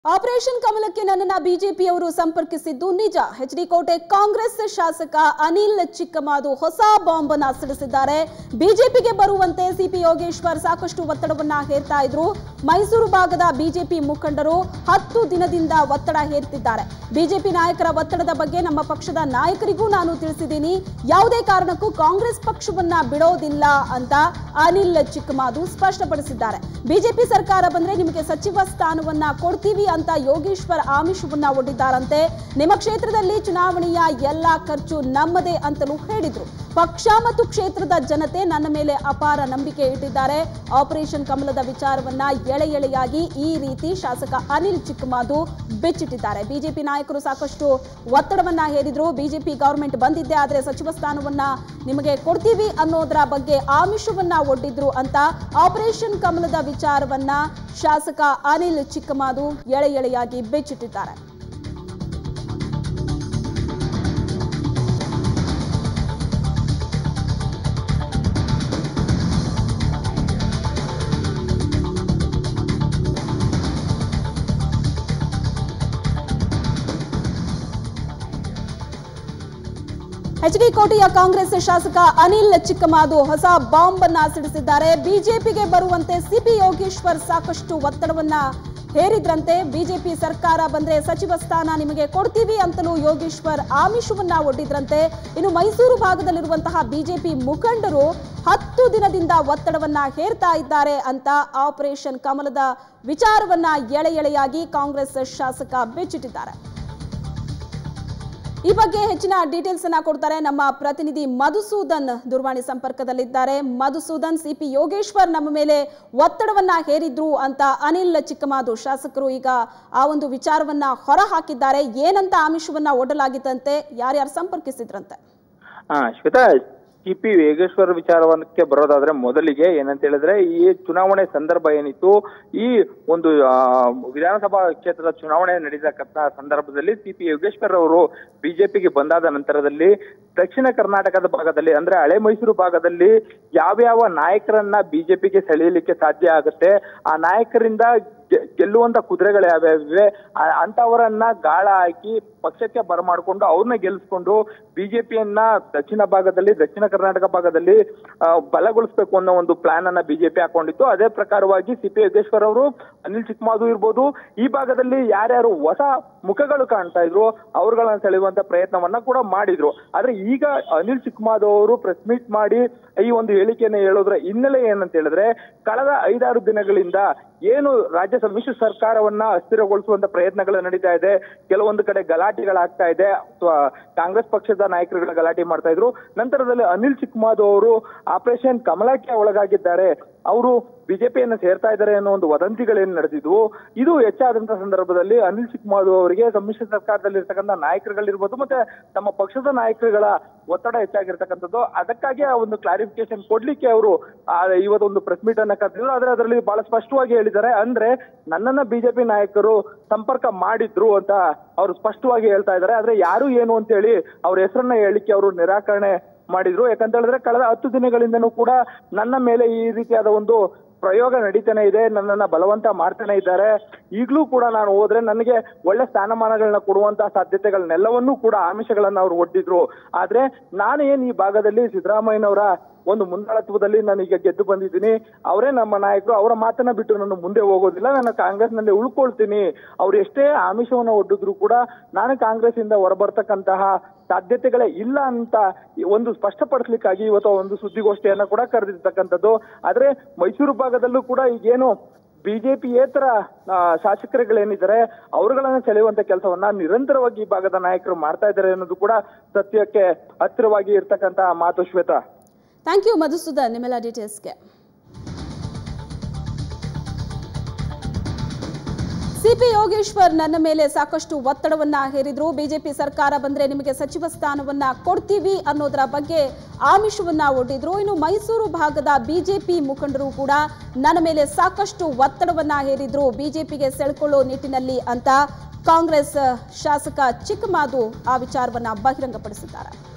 operation ಕಮಲಕ್ಕೆ ನನ್ನನ್ನ ಬಿಜೆಪಿಯವರು ಸಂಪರ್ಕಿಸಿದ್ದು ನಿಜ ಎಚ್ ಡಿ ಕೋಟೆ ಕಾಂಗ್ರೆಸ್ ಶಾಸಕ ಅನಿಲ್ ಚಿಕ್ಕಮಾದು ಹೊಸ ಬಾಂಬ್ ಅನ್ನ ಸಿಡಿಸಿದ್ದಾರೆ ಬಿಜೆಪಿಗೆ ಬರುವಂತೆ ಸಿಪಿ ಯೋಗೇಶ್ವರ್ ಸಾಕಷ್ಟು ಒತ್ತಡವನ್ನ ಹೇರ್ತಾ ಇದ್ರು ಮೈಸೂರು ಭಾಗದ ಬಿಜೆಪಿ ಮುಖಂಡರು ಹತ್ತು ದಿನದಿಂದ ಒತ್ತಡ ಹೇರ್ತಿದ್ದಾರೆ ಬಿಜೆಪಿ ನಾಯಕರ ಒತ್ತಡದ ಬಗ್ಗೆ ನಮ್ಮ ಪಕ್ಷದ ನಾಯಕರಿಗೂ ನಾನು ತಿಳಿಸಿದ್ದೀನಿ ಯಾವುದೇ ಕಾರಣಕ್ಕೂ ಕಾಂಗ್ರೆಸ್ ಪಕ್ಷವನ್ನ ಬಿಡೋದಿಲ್ಲ ಅಂತ ಅನಿಲ್ ಚಿಕ್ಕಮಾದು ಸ್ಪಷ್ಟಪಡಿಸಿದ್ದಾರೆ ಬಿಜೆಪಿ ಸರ್ಕಾರ ಬಂದ್ರೆ ನಿಮಗೆ ಸಚಿವ ಸ್ಥಾನವನ್ನ ಕೊಡ್ತೀವಿ ಅಂತ ಯೋಗೇಶ್ವರ್ ಆಮಿಷವನ್ನ ಒಡ್ಡಿದ್ದಾರಂತೆ ನಿಮ್ಮ ಕ್ಷೇತ್ರದಲ್ಲಿ ಚುನಾವಣೆಯ ಎಲ್ಲಾ ಖರ್ಚು ನಮ್ಮದೇ ಅಂತಲೂ ಹೇಳಿದ್ರು ಪಕ್ಷ ಮತ್ತು ಕ್ಷೇತ್ರದ ಜನತೆ ನನ್ನ ಮೇಲೆ ಅಪಾರ ನಂಬಿಕೆ ಇಟ್ಟಿದ್ದಾರೆ ಆಪರೇಷನ್ ಕಮಲದ ವಿಚಾರವನ್ನ ಎಳೆ ಎಳೆಯಾಗಿ ಈ ರೀತಿ ಶಾಸಕ ಅನಿಲ್ ಚಿಕ್ಕಮಾದು ಬೆಚ್ಚಿಟ್ಟಿದ್ದಾರೆ ಬಿಜೆಪಿ ನಾಯಕರು ಸಾಕಷ್ಟು ಒತ್ತಡವನ್ನ ಹೇರಿದ್ರು ಬಿಜೆಪಿ ಗವರ್ಮೆಂಟ್ ಬಂದಿದ್ದೆ ಆದ್ರೆ ಸಚಿವ ಸ್ಥಾನವನ್ನ ನಿಮಗೆ ಕೊಡ್ತೀವಿ ಅನ್ನೋದರ ಬಗ್ಗೆ ಆಮಿಷವನ್ನ ಒಡ್ಡಿದ್ರು ಅಂತ ಆಪರೇಷನ್ ಕಮಲದ ವಿಚಾರವನ್ನ ಶಾಸಕ ಅನಿಲ್ ಚಿಕ್ಕಮಾದು ಎಳೆ ಎಳೆಯಾಗಿ ಬೆಚ್ಚಿಟ್ಟಿದ್ದಾರೆ ಎಚ್ ಡಿ ಕೋಟೆಯ ಕಾಂಗ್ರೆಸ್ ಶಾಸಕ ಅನಿಲ್ ಚಿಕ್ಕಮಾದು ಹೊಸ ಬಾಂಬ್ ಅನ್ನ ಸಿಡಿಸಿದ್ದಾರೆ ಬಿಜೆಪಿಗೆ ಬರುವಂತೆ ಸಿಪಿ ಯೋಗೇಶ್ವರ್ ಸಾಕಷ್ಟು ಒತ್ತಡವನ್ನ ಹೇರಿದ್ರಂತೆ ಬಿಜೆಪಿ ಸರ್ಕಾರ ಬಂದ್ರೆ ಸಚಿವ ಸ್ಥಾನ ನಿಮಗೆ ಕೊಡ್ತೀವಿ ಅಂತಲೂ ಯೋಗೇಶ್ವರ್ ಆಮಿಷವನ್ನ ಒಡ್ಡಿದ್ರಂತೆ ಇನ್ನು ಮೈಸೂರು ಭಾಗದಲ್ಲಿರುವಂತಹ ಬಿಜೆಪಿ ಮುಖಂಡರು ಹತ್ತು ದಿನದಿಂದ ಒತ್ತಡವನ್ನ ಹೇರ್ತಾ ಇದ್ದಾರೆ ಅಂತ ಆಪರೇಷನ್ ಕಮಲದ ವಿಚಾರವನ್ನ ಎಳೆ ಎಳೆಯಾಗಿ ಕಾಂಗ್ರೆಸ್ ಶಾಸಕ ಬೆಚ್ಚಿಟ್ಟಿದ್ದಾರೆ ಈ ಬಗ್ಗೆ ಹೆಚ್ಚಿನ ಡೀಟೇಲ್ಸ್ ಅನ್ನ ಕೊಡ್ತಾರೆ ನಮ್ಮ ಪ್ರತಿನಿಧಿ ಮಧುಸೂದನ್ ದೂರವಾಣಿ ಸಂಪರ್ಕದಲ್ಲಿದ್ದಾರೆ ಮಧುಸೂದನ್ ಸಿಪಿ ಯೋಗೇಶ್ವರ್ ನಮ್ಮ ಮೇಲೆ ಒತ್ತಡವನ್ನ ಹೇರಿದ್ರು ಅಂತ ಅನಿಲ್ ಚಿಕ್ಕಮಾದು ಶಾಸಕರು ಈಗ ಆ ಒಂದು ವಿಚಾರವನ್ನ ಹೊರ ಹಾಕಿದ್ದಾರೆ ಏನಂತ ಆಮಿಷವನ್ನ ಒಡ್ಡಲಾಗಿತ್ತಂತೆ ಯಾರ್ಯಾರು ಸಂಪರ್ಕಿಸಿದ್ರಂತೆ ಹಾ ಶ್ವೇತಾ ಟಿ ಪಿ ಯೋಗೇಶ್ವರ ವಿಚಾರಕ್ಕೆ ಬರೋದಾದ್ರೆ ಮೊದಲಿಗೆ ಏನಂತ ಹೇಳಿದ್ರೆ ಈ ಚುನಾವಣೆ ಸಂದರ್ಭ ಏನಿತ್ತು ಈ ಒಂದು ಆ, ವಿಧಾನಸಭಾ ಕ್ಷೇತ್ರದ ಚುನಾವಣೆ ನಡೆಸತಕ್ಕಂತ ಸಂದರ್ಭದಲ್ಲಿ ಸಿ ಪಿ ಯೋಗೇಶ್ವರ್ ಅವರು ಬಿಜೆಪಿಗೆ ಬಂದಾದ ನಂತರದಲ್ಲಿ ದಕ್ಷಿಣ ಕರ್ನಾಟಕದ ಭಾಗದಲ್ಲಿ ಅಂದ್ರೆ ಹಳೆ ಮೈಸೂರು ಭಾಗದಲ್ಲಿ ಯಾವ್ಯಾವ ನಾಯಕರನ್ನ ಬಿಜೆಪಿಗೆ ಸೆಳೆಯಲಿಕ್ಕೆ ಸಾಧ್ಯ ಆಗುತ್ತೆ ಆ ನಾಯಕರಿಂದ ಗೆ- ಗೆಲ್ಲುವಂತ ಕುದುರೆಗಳು ಯಾವ್ಯಾವಿವೆ ಆ- ಅಂತವರನ್ನ ಗಾಳ ಹಾಕಿ ಪಕ್ಷಕ್ಕೆ ಬರಮಾಡ್ಕೊಂಡು ಅವ್ರನ್ನ ಗೆಲ್ಲಿಸ್ಕೊಂಡು ಬಿಜೆಪಿಯನ್ನ ದಕ್ಷಿಣ ಭಾಗದಲ್ಲಿ ದಕ್ಷಿಣ ಕರ್ನಾಟಕ ಭಾಗದಲ್ಲಿ ಆ, ಬಲಗೊಳಿಸ್ಬೇಕು ಅನ್ನೋ ಒಂದು ಪ್ಲಾನ್ ಅನ್ನ ಬಿಜೆಪಿ ಹಾಕೊಂಡಿತ್ತು ಅದೇ ಪ್ರಕಾರವಾಗಿ ಸಿ ಪಿ ಯೋಗೇಶ್ವರ್ ಅವರು ಅನಿಲ್ ಚಿಕ್ಕಮಾದು ಇರ್ಬೋದು ಈ ಭಾಗದಲ್ಲಿ ಯಾರ್ಯಾರು ಹೊಸ ಮುಖಗಳು ಕಾಣ್ತಾ ಇದ್ರು ಅವ್ರುಗಳನ್ನ ಸೆಳೆಯುವಂತ ಪ್ರಯತ್ನವನ್ನ ಕೂಡ ಮಾಡಿದ್ರು ಆದ್ರೆ ಈಗ ಅನಿಲ್ ಚಿಕ್ಕಮಾದು ಅವರು ಪ್ರೆಸ್ ಮೀಟ್ ಮಾಡಿ ಈ ಒಂದು ಹೇಳಿಕೆಯನ್ನ ಹೇಳೋದ್ರ ಹಿನ್ನೆಲೆ ಏನಂತ ಹೇಳಿದ್ರೆ ಕಳೆದ ಐದಾರು ದಿನಗಳಿಂದ ಏನು ರಾಜ್ಯ ಸಮ್ಮಿಶ್ರ ಸರ್ಕಾರವನ್ನ ಅಸ್ಥಿರಗೊಳಿಸುವಂತ ಪ್ರಯತ್ನಗಳು ನಡೀತಾ ಇದೆ ಕೆಲವೊಂದು ಕಡೆ ಗಲಾಟೆಗಳಾಗ್ತಾ ಇದೆ ಅಥವಾ ಕಾಂಗ್ರೆಸ್ ಪಕ್ಷದ ನಾಯಕರುಗಳ ಗಲಾಟೆ ಮಾಡ್ತಾ ಇದ್ರು ನಂತರದಲ್ಲಿ ಅನಿಲ್ ಚಿಕ್ಕಮಾದು ಅವರು ಆಪರೇಷನ್ ಕಮಲಕ್ಕೆ ಒಳಗಾಗಿದ್ದಾರೆ ಅವರು ಬಿಜೆಪಿಯನ್ನು ಸೇರ್ತಾ ಇದ್ದಾರೆ ಅನ್ನೋ ಒಂದು ವದಂತಿಗಳೇನು ನಡೆದಿದ್ವು ಇದು ಹೆಚ್ಚಾದಂತ ಸಂದರ್ಭದಲ್ಲಿ ಅನಿಲ್ ಚಿಕ್ಕಮಾದು ಅವರಿಗೆ ಸಮ್ಮಿಶ್ರ ಸರ್ಕಾರದಲ್ಲಿ ಇರ್ತಕ್ಕಂಥ ನಾಯಕರುಗಳಿರ್ಬೋದು ಮತ್ತೆ ತಮ್ಮ ಪಕ್ಷದ ನಾಯಕರುಗಳ ಒತ್ತಡ ಹೆಚ್ಚಾಗಿರ್ತಕ್ಕಂಥದ್ದು ಅದಕ್ಕಾಗಿ ಆ ಒಂದು ಕ್ಲಾರಿಫಿಕೇಶನ್ ಕೊಡ್ಲಿಕ್ಕೆ ಅವರು ಇವತ್ತೊಂದು ಪ್ರೆಸ್ ಮೀಟ್ ಅನ್ನ ಕರೆದಿದ್ರು ಆದ್ರೆ ಅದರಲ್ಲಿ ಬಹಳ ಸ್ಪಷ್ಟವಾಗಿ ಹೇಳಿದ್ದಾರೆ ಅಂದ್ರೆ ನನ್ನನ್ನ ಬಿಜೆಪಿ ನಾಯಕರು ಸಂಪರ್ಕ ಮಾಡಿದ್ರು ಅಂತ ಅವರು ಸ್ಪಷ್ಟವಾಗಿ ಹೇಳ್ತಾ ಇದ್ದಾರೆ ಆದ್ರೆ ಯಾರು ಏನು ಅಂತ ಹೇಳಿ ಅವ್ರ ಹೆಸರನ್ನ ಹೇಳಿಕ್ಕೆ ಅವರು ನಿರಾಕರಣೆ ಮಾಡಿದ್ರು ಯಾಕಂತ ಹೇಳಿದ್ರೆ ಕಳೆದ ಹತ್ತು ದಿನಗಳಿಂದನೂ ಕೂಡ ನನ್ನ ಮೇಲೆ ಈ ರೀತಿಯಾದ ಒಂದು ಪ್ರಯೋಗ ನಡೀತಾನೆ ಇದೆ ನನ್ನನ್ನ ಬಲವಂತ ಮಾಡ್ತಾನೆ ಇದ್ದಾರೆ ಈಗಲೂ ಕೂಡ ನಾನು ಹೋದ್ರೆ ನನಗೆ ಒಳ್ಳೆ ಸ್ಥಾನಮಾನಗಳನ್ನ ಕೊಡುವಂತಹ ಸಾಧ್ಯತೆಗಳನ್ನೆಲ್ಲವನ್ನೂ ಕೂಡ ಆಮಿಷಗಳನ್ನ ಅವ್ರು ಒಡ್ಡಿದ್ರು ಆದ್ರೆ ನಾನು ಏನ್ ಈ ಭಾಗದಲ್ಲಿ ಸಿದ್ದರಾಮಯ್ಯನವರ ಒಂದು ಮುಂದಾಳತ್ವದಲ್ಲಿ ನಾನು ಈಗ ಗೆದ್ದು ಬಂದಿದ್ದೀನಿ ಅವರೇ ನಮ್ಮ ನಾಯಕರು ಅವರ ಮಾತನ್ನ ಬಿಟ್ಟು ನಾನು ಮುಂದೆ ಹೋಗೋದಿಲ್ಲ ನಾನು ಕಾಂಗ್ರೆಸ್ನಲ್ಲಿ ಉಳ್ಕೊಳ್ತೀನಿ ಅವ್ರು ಎಷ್ಟೇ ಆಮಿಷವನ್ನ ಒಡ್ಡಿದ್ರು ಕೂಡ ನಾನು ಕಾಂಗ್ರೆಸ್ ಇಂದ ಹೊರಬರ್ತಕ್ಕಂತಹ ಸಾಧ್ಯತೆಗಳೇ ಇಲ್ಲ ಅಂತ ಈ ಒಂದು ಸ್ಪಷ್ಟಪಡಿಸ್ಲಿಕ್ಕಾಗಿ ಇವತ್ತು ಒಂದು ಸುದ್ದಿಗೋಷ್ಠಿಯನ್ನ ಕೂಡ ಕರೆದಿರ್ತಕ್ಕಂಥದ್ದು ಆದ್ರೆ ಮೈಸೂರು ಭಾಗದಲ್ಲೂ ಕೂಡ ಈಗೇನು ಬಿಜೆಪಿಯೇತರ ಶಾಸಕರುಗಳೇನಿದ್ದಾರೆ ಅವರುಗಳನ್ನ ಸೆಳೆಯುವಂತ ಕೆಲಸವನ್ನ ನಿರಂತರವಾಗಿ ಈ ಭಾಗದ ನಾಯಕರು ಮಾಡ್ತಾ ಇದ್ದಾರೆ ಅನ್ನೋದು ಕೂಡ ಸತ್ಯಕ್ಕೆ ಹತ್ತಿರವಾಗಿ ಇರ್ತಕ್ಕಂತಹ ಮಾತು ಶ್ವೇತಾ ಥ್ಯಾಂಕ್ ಯು ಮಧುಸೂದನ್ ನಿಮ್ಮೆಲ್ಲ ಡೀಟೇಲ್ಸ್ಗೆ ಸಿಪಿ ಯೋಗೇಶ್ವರ್ ನನ್ನ ಮೇಲೆ ಸಾಕಷ್ಟು ಒತ್ತಡವನ್ನ ಹೇರಿದ್ರು ಬಿಜೆಪಿ ಸರ್ಕಾರ ಬಂದ್ರೆ ನಿಮಗೆ ಸಚಿವ ಸ್ಥಾನವನ್ನ ಕೊಡ್ತೀವಿ ಅನ್ನೋದರ ಬಗ್ಗೆ ಆಮಿಷವನ್ನ ಒಡ್ಡಿದ್ರು ಇನ್ನು ಮೈಸೂರು ಭಾಗದ ಬಿಜೆಪಿ ಮುಖಂಡರು ಕೂಡ ನನ್ನ ಮೇಲೆ ಸಾಕಷ್ಟು ಒತ್ತಡವನ್ನ ಹೇರಿದ್ರು ಬಿಜೆಪಿಗೆ ಸೆಳ್ಕೊಳ್ಳೋ ನಿಟ್ಟಿನಲ್ಲಿ ಅಂತ ಕಾಂಗ್ರೆಸ್ ಶಾಸಕ ಚಿಕ್ಕಮಾದು ಆ ವಿಚಾರವನ್ನ ಬಹಿರಂಗಪಡಿಸಿದ್ದಾರೆ